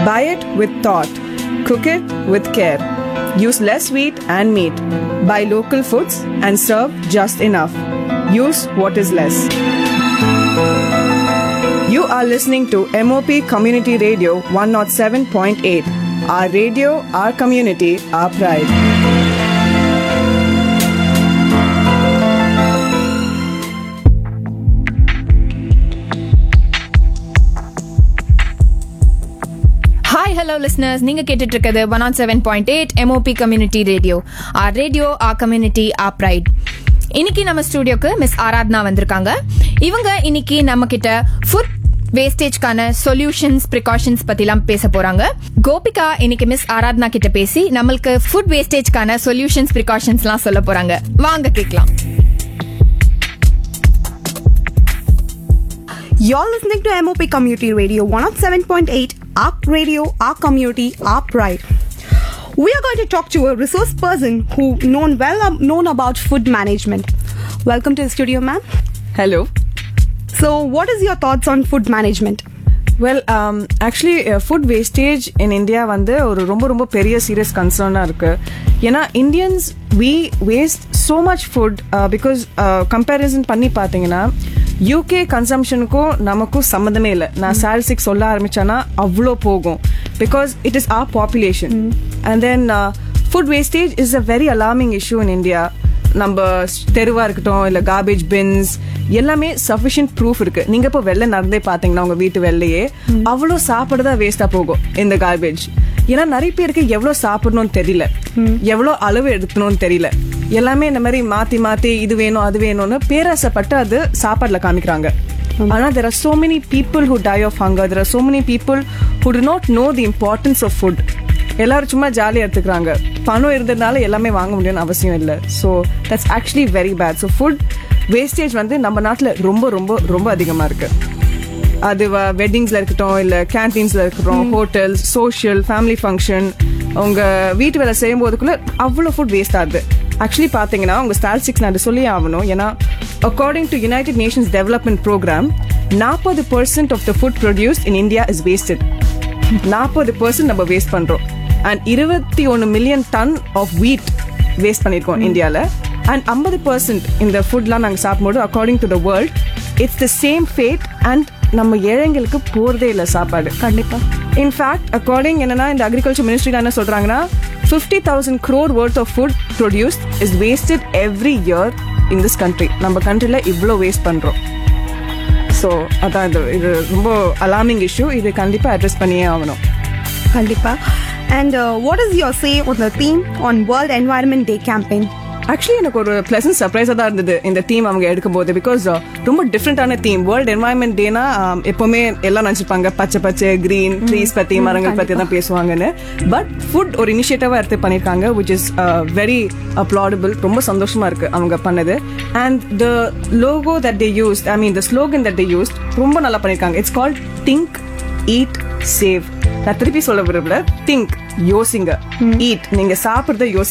Buy it with thought. Cook it with care. Use less wheat and meat. Buy local foods and serve just enough. Use what is less. You are listening to MOP Community Radio 107.8. Our radio, our community, our pride. Hi hello listeners நீங்க கேட்டுட்டு இருக்கிறது one on seven point eight MOP community radio our radio our community our pride இன்னைக்கு நம்ம ஸ்டுடியோக்கு miss Aradhna வந்திருக்காங்க இவங்க இன்னைக்கு நம்ம கிட்ட ஃபுட் வேஸ்டேஜ்க்கான சொல்யூஷன்ஸ் ப்ரிகாஷன்ஸ் பத்திலாம் பேச போறாங்க கோபிகா இன்னைக்கு மிஸ் ஆராத்னா கிட்ட பேசி நம்மளுக்கு ஃபுட் வேஸ்டேஜ்க்கான சொல்யூஷன்ஸ் ப்ரிகாஷன்ஸ்லாம் சொல்ல போறாங்க வாங்க கேட்கலாம் You're listening to MOP Community Radio 107.8, ARC Radio, our community, our pride. We are going to talk to a resource person who known well um, known about food management. Welcome to the studio, ma'am. Hello. So, what is your thoughts on food management? Well actually food wastage in India வந்து ஒரு ரொம்ப ரொம்ப பெரிய serious கன்சர்னாக இருக்கு ஏன்னா இந்தியன்ஸ் we waste so much food because comparison பண்ணி பார்த்தீங்கன்னா யூகே கன்சம்ஷனுக்கும் நமக்கும் சம்மந்தமே இல்லை நான் சால்சிக் சொல்ல ஆரம்பிச்சேன்னா அவ்வளோ போகும் because it is our population and then food wastage is a very alarming issue in India நம்ம தெருவா இருக்கட்டும் இல்ல கார்பேஜ் பின்ஸ் எல்லாமே சஃபிஷியன்ட் ப்ரூஃப் இருக்கு நீங்க இப்போ வெளில நடந்தே பாத்தீங்கன்னா உங்க வீட்டு வெளிலையே அவ்வளோ சாப்பாடு தான் வேஸ்டா போகும் இந்த கார்பேஜ் ஏன்னா நிறைய பேருக்கு எவ்வளவு சாப்பிடணும்னு தெரியல எவ்வளவு அளவு எடுக்கணும்னு தெரியல எல்லாமே இந்த மாதிரி மாத்தி மாத்தி இது வேணும் அது வேணும்னு பேராசைப்பட்டு அது சாப்பாடுல காமிக்கிறாங்க ஆனா there are so many people who die of hunger there are so many people who do not know the importance of food எல்லாரும் சும்மா ஜாலியாக எடுத்துக்கிறாங்க பணம் இருந்ததுனால எல்லாமே வாங்க முடியும்னு அவசியம் இல்லை so that's actually very bad so food wastage வந்து நம்ம நாட்டில் ரொம்ப ரொம்ப ரொம்ப அதிகமாக இருக்கு அது வெட்டிங்ஸ்ல இருக்கட்டும் இல்ல கேன்டீன்ஸ்ல இருக்கட்டும் ஹோட்டல்ஸ் சோஷியல் ஃபேமிலி ஃபங்க்ஷன் உங்க வீட்டு வேலை செய்யும் போதுக்குள்ள அவ்வளோ ஃபுட் வேஸ்ட் ஆகுது ஆக்சுவலி பாத்தீங்கன்னா உங்க ஸ்டாட்டிஸ்டிக்ஸ் நான் சொல்லி ஆகணும் ஏன்னா according to United Nations development programme நாற்பது percent of the food produced in India is wasted நாற்பது பர்சன்ட் நம்ம வேஸ்ட் பண்றோம் அண்ட் இருபத்தி ஒன்று million ton of wheat waste பண்ணியிருக்கோம் இந்தியாவில் அண்ட் ஐம்பது பர்சன்ட் இந்த ஃபுட்லாம் நாங்கள் சாப்பிடும்போது according to the world it's the same fate and நம்ம ஏழைங்களுக்கு போறதே இல்லை சாப்பாடு கண்டிப்பா இன்ஃபேக்ட் அக்கார்டிங் என்னன்னா இந்த அக்ரிகல்ச்சர் மினிஸ்ட்ரியில் என்ன சொல்றாங்கன்னா fifty thousand crore worth of food produced is wasted every year in this country நம்ம கண்ட்ரியில் இவ்வளோ வேஸ்ட் பண்ணுறோம் ஸோ அதான் இது இது ரொம்ப அலார்மிங் இஷ்யூ இது கண்டிப்பாக அட்ரஸ் பண்ணியே ஆகணும் Kandipa. And uh, what is your say on the theme on World Environment Day campaign? Actually எனக்கு ஒரு பிளசன்ட் சர்ப்ரைஸாக தான் இருந்தது இந்த தீம் அவங்க எடுக்கும்போது பிகாஸ் ரொம்ப டிஃப்ரெண்டான தீம் வேர்ல்ட் என்வாயன்மெண்ட் டேனா எப்பவுமே எல்லாம் நினச்சிப்பாங்க பச்சை பச்சை கிரீன் ட்ரீஸ் பத்தி மரங்கள் பத்தி தான் பேசுவாங்கன்னு பட் ஃபுட் ஒரு இனிஷியேட்டிவா எடுத்து பண்ணிருக்காங்க விச் இஸ் வெரி அப்ளாடபிள் ரொம்ப சந்தோஷமா இருக்கு அவங்க பண்ணது and the logo that they use I mean the slogan that they use ரொம்ப நல்லா பண்ணிருக்காங்க it's called think eat save நான் திருப்பி சொல்ல விரும்பல திங்க் யோசிங்க ஈட் நீங்க சாப்பிடுறத யோசி